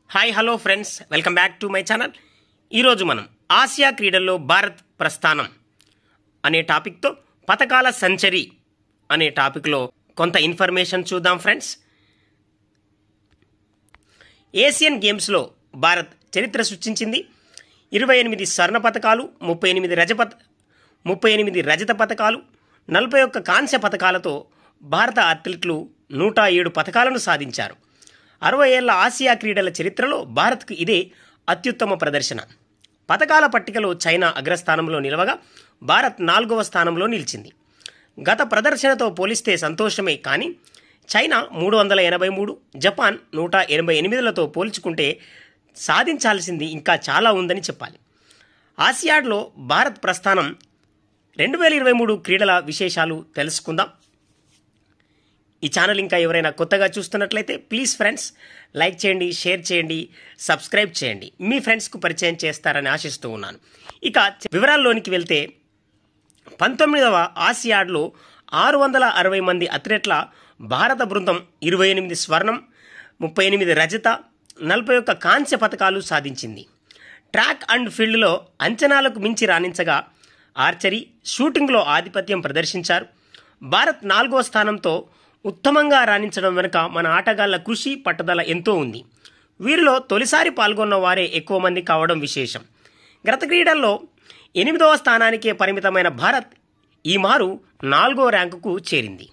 hi hello friends welcome back to my channel ఈరోజు మనం Asia క్రీడల్లో భారత్ ప్రస్థానం అనే టాపిక్తో పథకాల సంచరి అనే టాపిక్లో కొంత ఇన్ఫర్మేషన్ చూద్దాం ఫ్రెండ్స్ ఏషియన్ గేమ్స్లో భారత్ చరిత్ర సృష్టించింది ఇరవై ఎనిమిది స్వర్ణ పథకాలు ముప్పై ఎనిమిది రజపత ముప్పై ఎనిమిది రజత పథకాలు నలభై ఒక్క కాంస్య పథకాలతో భారత అథ్లెట్లు నూట ఏడు పథకాలను సాధించారు అరవై ఏళ్ల ఆసియా క్రీడల చరిత్రలో భారత్కు ఇదే అత్యుత్తమ ప్రదర్శన పథకాల పట్టికలో చైనా అగ్రస్థానంలో నిలవగా భారత్ నాలుగవ స్థానంలో నిలిచింది గత ప్రదర్శనతో పోలిస్తే సంతోషమే కానీ చైనా మూడు వందల ఎనభై మూడు జపాన్ నూట ఎనభై ఎనిమిదిలతో పోల్చుకుంటే సాధించాల్సింది ఇంకా చాలా ఉందని చెప్పాలి ఆసియాడ్లో భారత్ ప్రస్థానం రెండు వేల ఇరవై మూడు క్రీడల విశేషాలు తెలుసుకుందాం ఈ ఛానల్ ఇంకా ఎవరైనా కొత్తగా చూస్తున్నట్లయితే ప్లీజ్ ఫ్రెండ్స్ లైక్ చేయండి షేర్ చేయండి సబ్స్క్రైబ్ చేయండి మీ ఫ్రెండ్స్కు పరిచయం చేస్తారని ఆశిస్తూ ఉన్నాను ఇక వివరాల్లోనికి వెళ్తే పంతొమ్మిదవ ఆసియాడ్లో ఆరు వందల అరవై మంది అథ్లెట్ల భారత బృందం ఇరవై ఎనిమిది స్వర్ణం ముప్పై ఎనిమిది రజత నలభై ఒక్క కాంస్య పథకాలు సాధించింది ట్రాక్ అండ్ ఫీల్డ్లో అంచనాలకు మించి రాణించగా ఆర్చరీ షూటింగ్లో ఆధిపత్యం ప్రదర్శించారు భారత్ నాలుగో స్థానంతో ఉత్తమంగా రాణించడం వెనుక మన ఆటగాళ్ల కృషి పట్టుదల ఎంతో ఉంది వీరిలో తొలిసారి పాల్గొన్న వారే ఎక్కువ మంది కావడం విశేషం గత క్రీడల్లో ఎనిమిదవ స్థానానికే పరిమితమైన భారత్ ఈ మారు నాలుగో ర్యాంకుకు చేరింది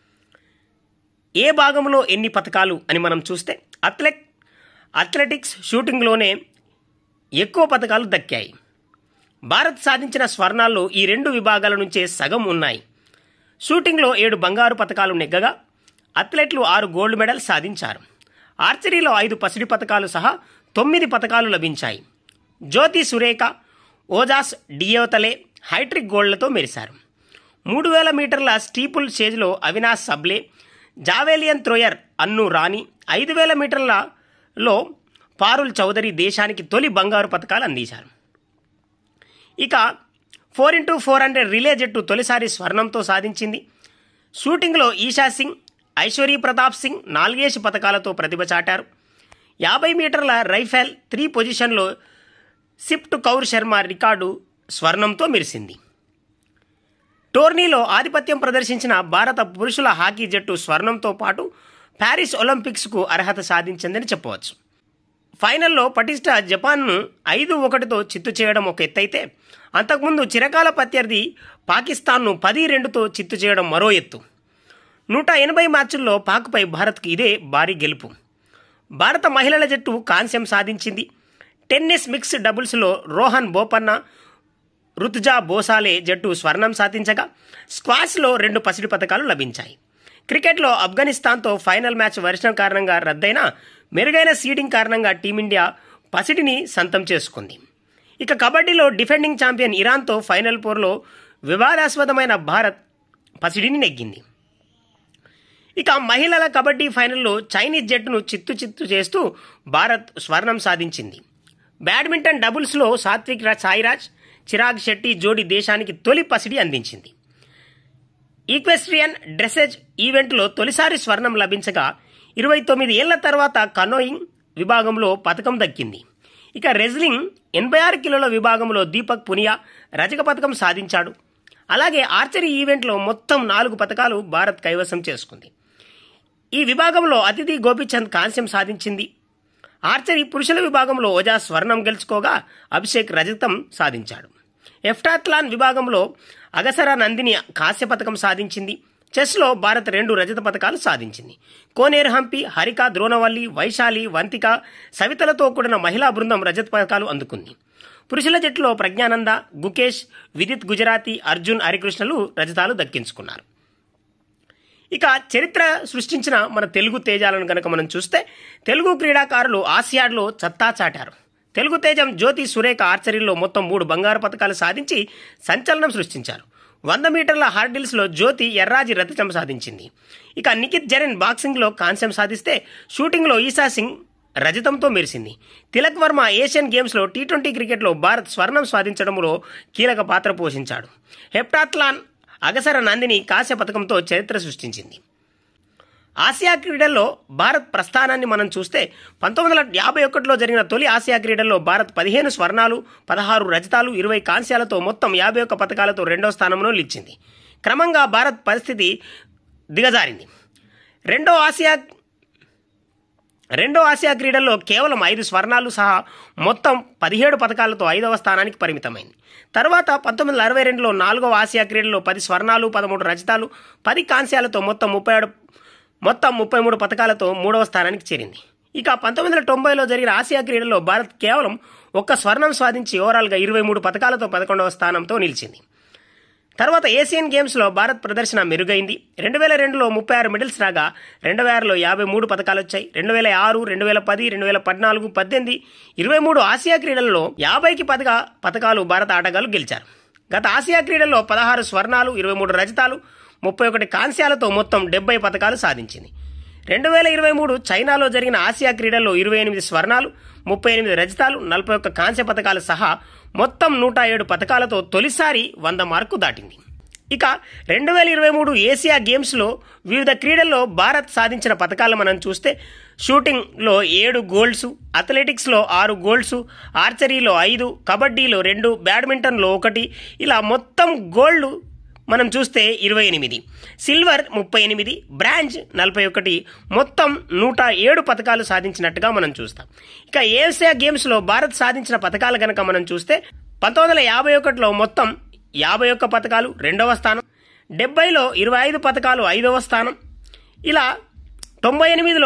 ఏ భాగంలో ఎన్ని పథకాలు అని మనం చూస్తే అథ్లెట్ అథ్లెటిక్స్ షూటింగ్లోనే ఎక్కువ పథకాలు దక్కాయి భారత్ సాధించిన స్వర్ణాల్లో ఈ రెండు విభాగాల నుంచే సగం ఉన్నాయి షూటింగ్లో ఏడు బంగారు పథకాలు నెగ్గగా అథ్లెట్లు ఆరు గోల్డ్ మెడల్ సాధించారు ఆర్చరీలో ఐదు పసిడి పథకాలు సహా తొమ్మిది పథకాలు లభించాయి జ్యోతి సురేఖ ఓజాస్ డియోతలే హైట్రిక్ గోల్డ్లతో మెరిశారు మూడు వేల మీటర్ల స్టీపుల్ స్టేజ్లో అవినాష్ సబ్లే జావేలియన్ త్రోయర్ అన్ను రాణి ఐదు వేల మీటర్లలో పారుల్ చౌదరి దేశానికి తొలి బంగారు పథకాలు అందించారు ఇక four into four hundred relay జట్టు తొలిసారి స్వర్ణంతో సాధించింది షూటింగ్లో ఈషా సింగ్ ఐశ్వరీ ప్రతాప్ సింగ్ నాలుగేసి పథకాలతో ప్రతిభ చాటారు యాభై మీటర్ల రైఫెల్ త్రీ పొజిషన్లో సిప్ట్ కౌర్ శర్మ రికార్డు స్వర్ణంతో మెరిసింది టోర్నీలో ఆధిపత్యం ప్రదర్శించిన భారత పురుషుల హాకీ జట్టు స్వర్ణంతో పాటు ప్యారిస్ ఒలింపిక్స్కు అర్హత సాధించిందని చెప్పవచ్చు ఫైనల్లో పటిష్ట జపాన్ను ఐదు ఒకటితో చిత్తు చేయడం ఒక ఎత్తైతే అంతకుముందు చిరకాల ప్రత్యర్థి పాకిస్తాన్ను పది రెండుతో చిత్తు చేయడం మరో ఎత్తు నూట ఎనభై మ్యాచ్ల్లో పాక్పై భారత్కు ఇదే భారీ గెలుపు భారత మహిళల జట్టు కాంస్యం సాధించింది టెన్నిస్ మిక్స్ డబుల్స్లో రోహన్ బోపన్న రుతుజా బోసాలే జట్టు స్వర్ణం సాధించగా స్క్వాష్లో రెండు పసిడి పథకాలు లభించాయి క్రికెట్లో ఆఫ్ఘనిస్తాన్తో ఫైనల్ మ్యాచ్ వర్షం కారణంగా రద్దయిన మెరుగైన సీడింగ్ కారణంగా టీమిండియా పసిడిని సంతం చేసుకుంది ఇక కబడ్డీలో డిఫెండింగ్ ఛాంపియన్ ఇరాన్తో ఫైనల్ పోర్లో వివాదాస్పదమైన భారత్ పసిడిని నెగ్గింది ఇక మహిళల కబడ్డీ ఫైనల్లో చైనీస్ జట్టును చిత్తు చిత్తు చేస్తూ భారత్ స్వర్ణం సాధించింది బ్యాడ్మింటన్ డబుల్స్లో సాత్విక్ రాజ్ సాయిరాజ్ చిరాగ్ శెట్టి జోడీ దేశానికి తొలి పసిడి అందించింది ఈక్వెస్ట్రియన్ డ్రెస్సెజ్ ఈవెంట్లో తొలిసారి స్వర్ణం లభించగా ఇరవై తొమ్మిది ఏళ్ల తర్వాత కనోయింగ్ విభాగంలో పథకం దక్కింది ఇక రెజ్లింగ్ ఎనభై ఆరు కిలోల విభాగంలో దీపక్ పునియా రజక పథకం సాధించాడు అలాగే ఆర్చరీ ఈవెంట్లో మొత్తం నాలుగు పథకాలు భారత్ కైవసం చేసుకుంది ఈ విభాగంలో అతిథి గోపిచంద్ కాంస్యం సాధించింది ఆర్చరీ పురుషుల విభాగంలో ఓజా స్వర్ణం గెలుచుకోగా అభిషేక్ రజతం సాధించాడు ఎఫ్టాథ్లాన్ విభాగంలో అగసర నందిని కాంస్య పథకం సాధించింది చెస్లో భారత్ రెండు రజత పథకాలు సాధించింది కోనేరు హంపి హరిక ద్రోణవల్లి వైశాలి వంతిక సవితలతో కూడిన మహిళా బృందం రజత పథకాలు అందుకుంది పురుషుల జట్టులో ప్రజ్ఞానంద గుకేష్ విదిత్ గుజరాతీ అర్జున్ హరికృష్ణలు రజతాలు దక్కించుకున్నారు ఇక చరిత్ర సృష్టించిన మన తెలుగు తేజాలను కనుక మనం చూస్తే తెలుగు క్రీడాకారులు ఆసియాడ్లో చత్తా చాటారు తెలుగు తేజం జ్యోతి సురేఖ ఆర్చరీలో మొత్తం మూడు బంగారు పథకాలు సాధించి సంచలనం సృష్టించారు వంద మీటర్ల హార్డిల్స్లో జ్యోతి ఎర్రాజి రతిచం సాధించింది ఇక నిఖిత్ జరెన్ బాక్సింగ్లో కాంస్యం సాధిస్తే షూటింగ్లో ఈసా సింగ్ రజతంతో మెరిసింది తిలక్ వర్మ ఏషియన్ గేమ్స్లో టీ ట్వంటీ క్రికెట్లో భారత్ స్వర్ణం సాధించడంలో కీలక పాత్ర పోషించాడు హెప్టాథ్లాన్ అగసర నందిని కాంస్య పథకంతో చరిత్ర సృష్టించింది ఆసియా క్రీడల్లో భారత్ ప్రస్థానాన్ని మనం చూస్తే పంతొమ్మిది వందల యాభై ఒకటిలో జరిగిన తొలి ఆసియా క్రీడల్లో భారత్ పదిహేను స్వర్ణాలు పదహారు రజతాలు ఇరవై కాంస్యాలతో మొత్తం యాభై ఒక్క పథకాలతో రెండో స్థానంలో నిలిచింది క్రమంగా భారత్ పరిస్థితి దిగజారింది రెండో ఆసియా రెండో ఆసియా క్రీడల్లో కేవలం ఐదు స్వర్ణాలు సహా మొత్తం పదిహేడు పథకాలతో ఐదవ స్థానానికి పరిమితమైంది తర్వాత పంతొమ్మిది వందల అరవై రెండులో నాలుగవ ఆసియా క్రీడల్లో పది స్వర్ణాలు పదమూడు రజతాలు పది కాంస్యాలతో మొత్తం ముప్పై ఏడు మొత్తం ముప్పై మూడు పథకాలతో మూడవ స్థానానికి చేరింది ఇక పంతొమ్మిది వందల తొంభైలో జరిగిన ఆసియా క్రీడల్లో భారత్ కేవలం ఒక్క స్వర్ణం సాధించి ఓవరాల్గా ఇరవై మూడు పథకాలతో పదకొండవ స్థానంతో నిలిచింది తర్వాత ఏషియన్ గేమ్స్లో భారత్ ప్రదర్శన మెరుగైంది రెండు వేల రెండులో ముప్పై ఆరు మెడల్స్ రాగా రెండు వేల ఆరులో యాభై మూడు పథకాలు వచ్చాయి రెండు వేల ఆరు రెండు వేల పది రెండు వేల పద్నాలుగు పద్దెనిమిది ఇరవై మూడు ఆసియా క్రీడల్లో యాభైకి పథక పథకాలు భారత ఆటగాళ్లు గెలిచారు గత ఆసియా క్రీడల్లో పదహారు స్వర్ణాలు ఇరవై మూడు రజతాలు ముప్పై ఒకటి కాంస్యాలతో మొత్తం డెబ్బై పథకాలు సాధించింది రెండు వేల ఇరవై మూడు చైనాలో జరిగిన ఆసియా క్రీడల్లో ఇరవై ఎనిమిది స్వర్ణాలు ముప్పై ఎనిమిది రజతాలు నలభై ఒక్క కాంస్య పథకాలు సహా మొత్తం నూట ఏడు పథకాలతో తొలిసారి వంద మార్కు దాటింది ఇక రెండు వేల ఇరవై మూడు ఏసియా గేమ్స్లో వివిధ క్రీడల్లో భారత్ సాధించిన పథకాలు మనం చూస్తే షూటింగ్లో ఏడు గోల్డ్స్ అథ్లెటిక్స్లో ఆరు గోల్డ్స్ ఆర్చరీలో ఐదు కబడ్డీలో రెండు బ్యాడ్మింటన్లో ఒకటి ఇలా మొత్తం గోల్డ్ మనం చూస్తే ఇరవై ఎనిమిది సిల్వర్ ముప్పై ఎనిమిది బ్రాంజ్ నలభై ఒకటి మొత్తం నూట ఏడు పథకాలు సాధించినట్టుగా మనం చూస్తాం ఇక ఏషియా గేమ్స్లో భారత్ సాధించిన పథకాలు కనుక మనం చూస్తే పంతొమ్మిది వందల యాభై ఒకటిలో మొత్తం యాభై ఒక్క పథకాలు రెండవ స్థానం డెబ్బైలో ఇరవై ఐదు పథకాలు ఐదవ స్థానం ఇలా తొంభై ఎనిమిదిలో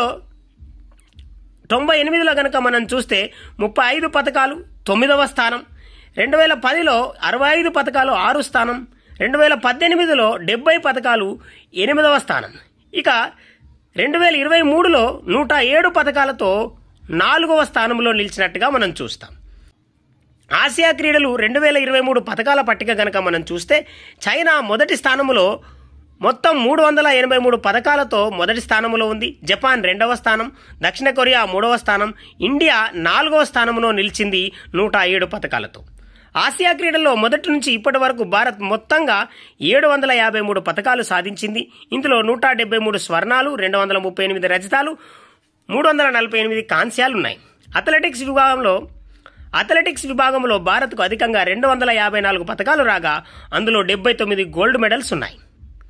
తొంభై ఎనిమిదిలో కనుక మనం చూస్తే ముప్పై ఐదు పథకాలు తొమ్మిదవ స్థానం రెండు వేల పదిలో అరవై ఐదు పథకాలు ఆరు స్థానం రెండు వేల పద్దెనిమిదిలో డెబ్బై పథకాలు ఎనిమిదవ స్థానం ఇక రెండు వేల ఇరవై మూడులో నూట ఏడు పథకాలతో నాలుగవ స్థానంలో నిలిచినట్టుగా మనం చూస్తాం ఆసియా క్రీడలు రెండు వేల ఇరవై మూడు పథకాల పట్టిక కనుక మనం చూస్తే చైనా మొదటి స్థానంలో మొత్తం మూడు వందల ఎనభై మూడు పథకాలతో మొదటి స్థానంలో ఉంది జపాన్ రెండవ స్థానం దక్షిణ కొరియా మూడవ స్థానం ఇండియా నాలుగవ స్థానంలో నిలిచింది నూట ఏడు పథకాలతో ఆసియా క్రీడల్లో మొదటి నుంచి ఇప్పటి వరకు భారత్ మొత్తంగా ఏడు వందల యాభై మూడు పథకాలు సాధించింది ఇందులో నూట డెబ్బై మూడు స్వర్ణాలు రెండు వందల ముప్పై ఎనిమిది రజతాలు మూడు వందల నలభై ఎనిమిది కాంస్యాలున్నాయి అథ్లెటిక్స్ విభాగంలో అథ్లెటిక్స్ విభాగంలో భారత్కు అధికంగా రెండు వందల యాభై నాలుగు పథకాలు రాగా అందులో డెబ్బై తొమ్మిది గోల్డ్ మెడల్స్ ఉన్నాయి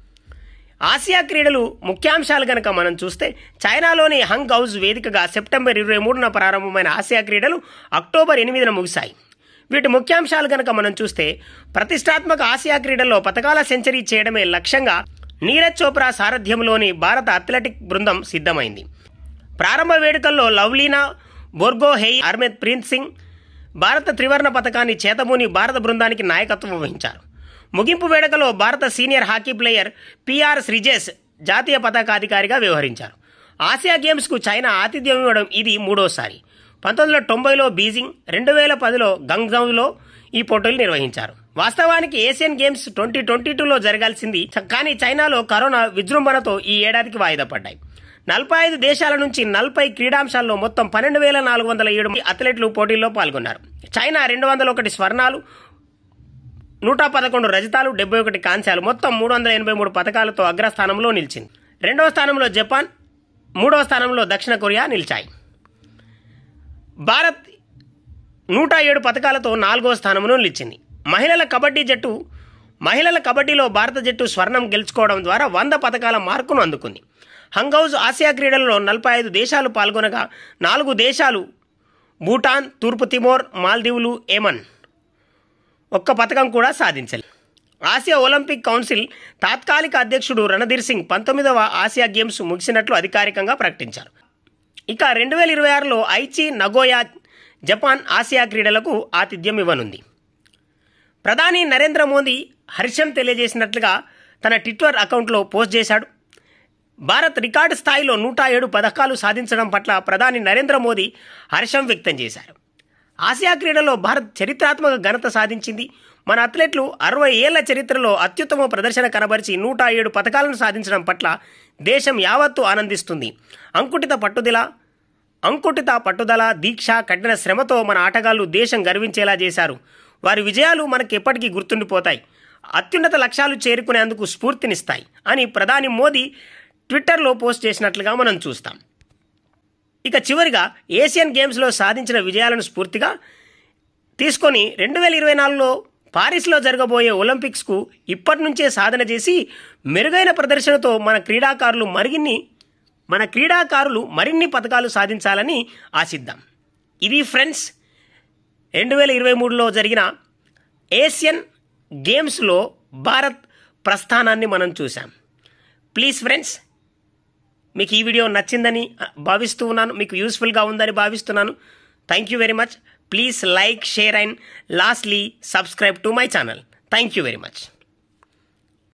ఆసియా క్రీడలు ముఖ్యాంశాలు గనక మనం చూస్తే చైనాలోని హంగ్ హౌజ్ వేదికగా సెప్టెంబర్ ఇరవై మూడున ప్రారంభమైన ఆసియా క్రీడలు అక్టోబర్ ఎనిమిదిన ముగిశాయి వీటి ముఖ్యాంశాలు గనక మనం చూస్తే ప్రతిష్టాత్మక ఆసియా క్రీడల్లో పథకాల సెంచరీ చేయడమే లక్ష్యంగా నీరజ్ చోప్రా సారథ్యంలోని భారత అథ్లెటిక్ బృందం సిద్ధమైంది ప్రారంభ వేడుకల్లో లవ్లీనా బోర్గో హెయ్ అర్మెత్ ప్రీత్ సింగ్ భారత త్రివర్ణ పథకాన్ని చేతబూని భారత బృందానికి నాయకత్వం వహించారు ముగింపు వేడుకలో భారత senior hockey player P R Sreejesh జాతీయ పతాకాధికారిగా వ్యవహరించారు ఆసియా గేమ్స్కు చైనా ఆతిథ్యం ఇవ్వడం ఇది మూడోసారి పంతొమ్మిది వందల తొంభైలో బీజింగ్ రెండు వేల పదిలో గంగ్జౌలో ఈ పోటీలు నిర్వహించారు వాస్తవానికి ఏషియన్ గేమ్స్ ట్వంటీ ట్వంటీ టూలో జరగాల్సింది కానీ చైనాలో కరోనా విజృంభణతో ఈ ఏడాదికి వాయిదా పడ్డాయి నలభై ఐదు దేశాల నుంచి నలభై క్రీడాంశాల్లో మొత్తం పన్నెండు వేల నాలుగు వందల ఏడు అథ్లెట్లు పోటీల్లో పాల్గొన్నారు చైనా రెండు వందల ఒకటి స్వర్ణాలు నూట పదకొండు రజతాలు డెబ్బై ఒకటి కాంస్యాలు మొత్తం మూడు వందల ఎనభై మూడు పథకాలతో అగ్రస్థానంలో నిలిచింది రెండవ స్థానంలో జపాన్ మూడవ స్థానంలో దక్షిణ కొరియా నిలిచాయి భారత్ నూట ఏడు పథకాలతో నాలుగవ స్థానంలో నిలిచింది మహిళల కబడ్డీ జట్టు మహిళల కబడ్డీలో భారత జట్టు స్వర్ణం గెలుచుకోవడం ద్వారా వంద పథకాల మార్కును అందుకుంది హంగౌజ్ ఆసియా క్రీడలలో నలభై ఐదు దేశాలు పాల్గొనగా నాలుగు దేశాలు భూటాన్ తూర్పు తిమోర్ మాల్దీవులు ఏమన్ ఒక్క పథకం కూడా సాధించలేదు ఆసియా ఒలింపిక్ కౌన్సిల్ తాత్కాలిక అధ్యక్షుడు రణధీర్ సింగ్ పంతొమ్మిదవ ఆసియా గేమ్స్ ముగిసినట్లు అధికారికంగా ప్రకటించారు ఇక రెండు వేల ఇరవై ఆరులో ఐచి నగోయా జపాన్ ఆసియా క్రీడలకు ఆతిథ్యం ఇవ్వనుంది ప్రధాని నరేంద్ర మోదీ హర్షం తెలియజేసినట్లుగా తన ట్విట్టర్ అకౌంట్లో పోస్ట్ చేశాడు భారత్ రికార్డు స్థాయిలో నూట ఏడు పథకాలు సాధించడం పట్ల ప్రధాని నరేంద్ర మోదీ హర్షం వ్యక్తం చేశారు ఆసియా క్రీడలో భారత్ చరిత్రాత్మక ఘనత సాధించింది మన అథ్లెట్లు అరవై ఏళ్ల చరిత్రలో అత్యుత్తమ ప్రదర్శన కనబరిచి నూట ఏడు పథకాలను సాధించడం పట్ల దేశం యావత్తు ఆనందిస్తుంది అంకుటిత పట్టుదల అంకుటిత పట్టుదల దీక్ష కఠిన శ్రమతో మన ఆటగాళ్లు దేశం గర్వించేలా చేశారు వారి విజయాలు మనకి ఎప్పటికీ గుర్తుండిపోతాయి అత్యున్నత లక్ష్యాలు చేరుకునేందుకు స్ఫూర్తినిస్తాయి అని ప్రధాని మోదీ ట్విట్టర్లో పోస్ట్ చేసినట్లుగా మనం చూస్తాం ఇక చివరిగా ఏషియన్ గేమ్స్లో సాధించిన విజయాలను స్ఫూర్తిగా తీసుకొని రెండు వేల ఇరవై నాలుగులో పారిస్లో జరగబోయే ఒలింపిక్స్కు ఇప్పటి నుంచే సాధన చేసి మెరుగైన ప్రదర్శనతో మన క్రీడాకారులు మరిన్ని మన క్రీడాకారులు మరిన్ని పథకాలు సాధించాలని ఆశిద్దాం ఇది ఫ్రెండ్స్ రెండు వేల ఇరవై మూడులో జరిగిన ఏషియన్ గేమ్స్లో భారత్ ప్రస్థానాన్ని మనం చూసాం ప్లీజ్ ఫ్రెండ్స్ మీకు ఈ వీడియో నచ్చిందని భావిస్తూ ఉన్నాను మీకు యూస్ఫుల్గా ఉందని భావిస్తున్నాను thank you very much please like share and lastly subscribe to my channel thank you very much